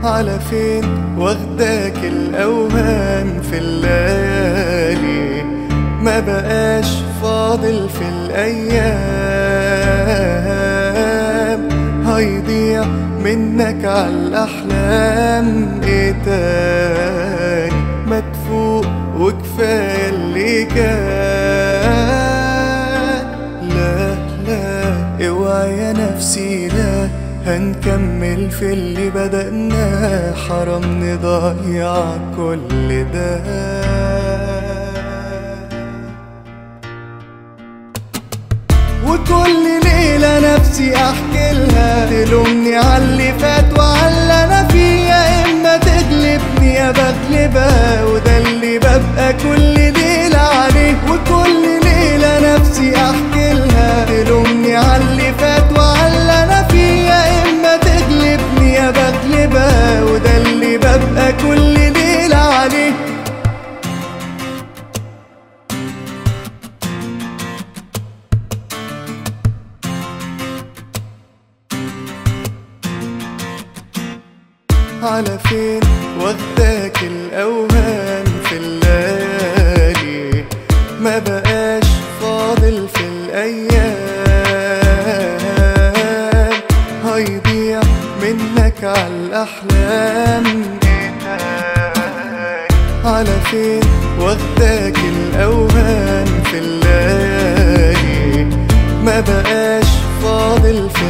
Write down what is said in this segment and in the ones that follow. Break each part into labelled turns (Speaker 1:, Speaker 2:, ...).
Speaker 1: على فين واخداك الأوهام في الليالي ما بقاش فاضل في الأيام هيضيع منك على الأحلام ايه تاني ما تفوق وكفاية اللي كان لا لا اوعى يا نفسي لا هنكمل في اللي بدأناه حرام نضيع كل ده وكل ليلة نفسي أحكي لها تلومني على اللي فات وعلى أنا فيه يا إما تغلبني يا بغلبها وده اللي ببقى كل ليلة عليه وكل ليلة نفسي أحكي لها تلومني على اللي فات وعلى أنا فيه يا إما تغلبني يا بغلبها وده اللي ببقى كل ليلة عليه على فين واخداك الأوهام في الليالي ما بقاش فاضل في الأيام هيضيع منك على الأحلام على فين واخداك الأوهام في الليالي ما بقاش فاضل في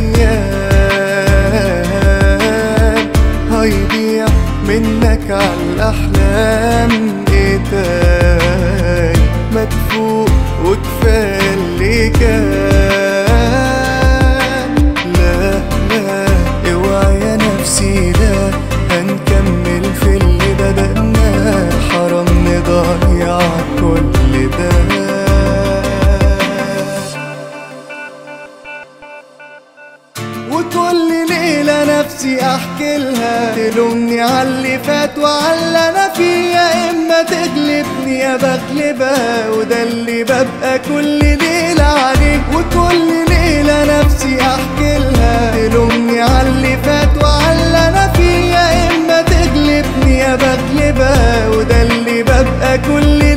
Speaker 1: الأيام هيضيع منك على الأحلام ايه تاني ما تفوق وكفاية اللي كان لا لا اوعى يا نفسي لا هنكمل في اللي بدأناه حرام نضيع كل ده وكل ليلة نفسي أحكي لها تلومني على اللي فات وعلى أنا فيه يا إما تغلبني يا بغلبها وده اللي ببقى كل ليلة عليه وكل ليلة نفسي أحكي لها تلومني على اللي فات وعلى أنا فيه يا إما تغلبني يا بغلبها وده اللي ببقى كل